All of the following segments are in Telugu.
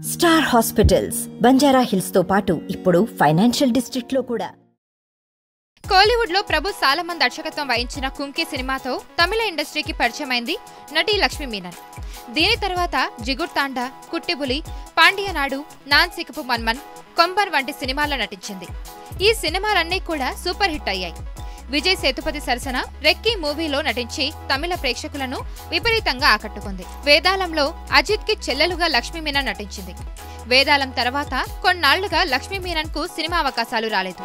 స్టార్ హాస్పిటల్స్ బంజారా హిల్స్ తో పాటు ఇప్పుడు ఫైనాన్షియల్ డిస్ట్రిక్ట్ లో కూడా కోలీవుడ్ లో ప్రభు సాలమన్ దర్శకత్వం వహించిన కుంకి సినిమాతో తమిళ ఇండస్ట్రీకి పరిచయమైంది నటి లక్ష్మీ మీనన్ దీని తర్వాత జిగుర్ తాండా కుట్టిబులి పాండియనాడు నాన్ సికపు మన్మన్ కొంబర్ వంటి సినిమాల్లో నటించింది ఈ సినిమాలన్నీ కూడా సూపర్ హిట్ అయ్యాయి విజయ్ సేతుపతి సరసన రెక్కీ మూవీలో నటించి తమిళ ప్రేక్షకులను విపరీతంగా ఆకట్టుకుంది వేదాళంలో అజిత్ కి చెల్లెలుగా లక్ష్మీ మీనన్ నటించింది వేదాళం తర్వాత కొన్నాళ్లుగా లక్ష్మీ మీనన్ కు సినిమా అవకాశాలు రాలేదు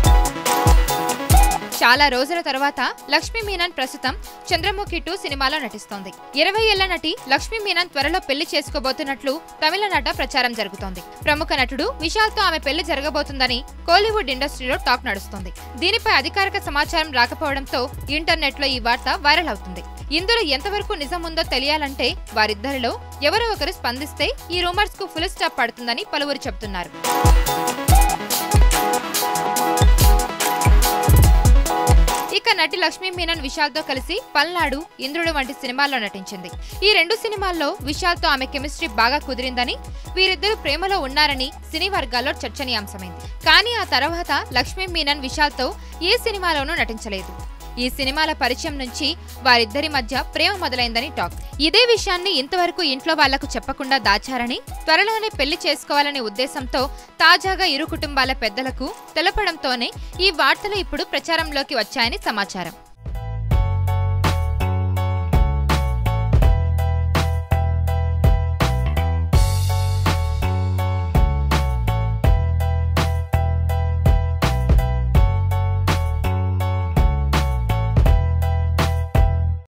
చాలా రోజుల తర్వాత లక్ష్మీ మీనన్ ప్రస్తుతం చంద్రముఖి టూ సినిమాలో నటిస్తోంది ఇరవై ఏళ్ల నటి లక్ష్మీ మీనన్ త్వరలో పెళ్లి చేసుకోబోతున్నట్లు తమిళనాట ప్రచారం జరుగుతోంది ప్రముఖ నటుడు విశాల్ తో ఆమె పెళ్లి జరగబోతుందని కోలీవుడ్ ఇండస్ట్రీలో టాక్ నడుస్తోంది దీనిపై అధికారిక సమాచారం రాకపోవడంతో ఇంటర్నెట్ లో ఈ వార్త వైరల్ అవుతుంది ఇందులో ఎంతవరకు నిజం ఉందో తెలియాలంటే వారిద్దరిలో ఎవరో ఒకరు స్పందిస్తే ఈ రూమర్స్ కు ఫుల్ స్టాప్ పడుతుందని పలువురు చెబుతున్నారు ఇక నటి లక్ష్మీ మీనన్ విశాల్ తో కలిసి పల్నాడు ఇంద్రుడు వంటి సినిమాల్లో నటించింది ఈ రెండు సినిమాల్లో విశాల్ తో ఆమె కెమిస్ట్రీ బాగా కుదిరిందని వీరిద్దరు ప్రేమలో ఉన్నారని సినీ వర్గాల్లో చర్చనీయాంశమైంది కానీ ఆ తర్వాత లక్ష్మీ మీనన్ విశాల్ తో ఏ సినిమాలోనూ నటించలేదు ఈ సినిమాల పరిచయం నుంచి వారిద్దరి మధ్య ప్రేమ మొదలైందని టాక్ ఇదే విషయాన్ని ఇంతవరకు ఇంట్లో వాళ్లకు చెప్పకుండా దాచారని త్వరలోనే పెళ్లి చేసుకోవాలనే ఉద్దేశంతో తాజాగా ఇరు కుటుంబాల పెద్దలకు తెలపడంతోనే ఈ వార్తలు ఇప్పుడు ప్రచారంలోకి వచ్చాయని సమాచారం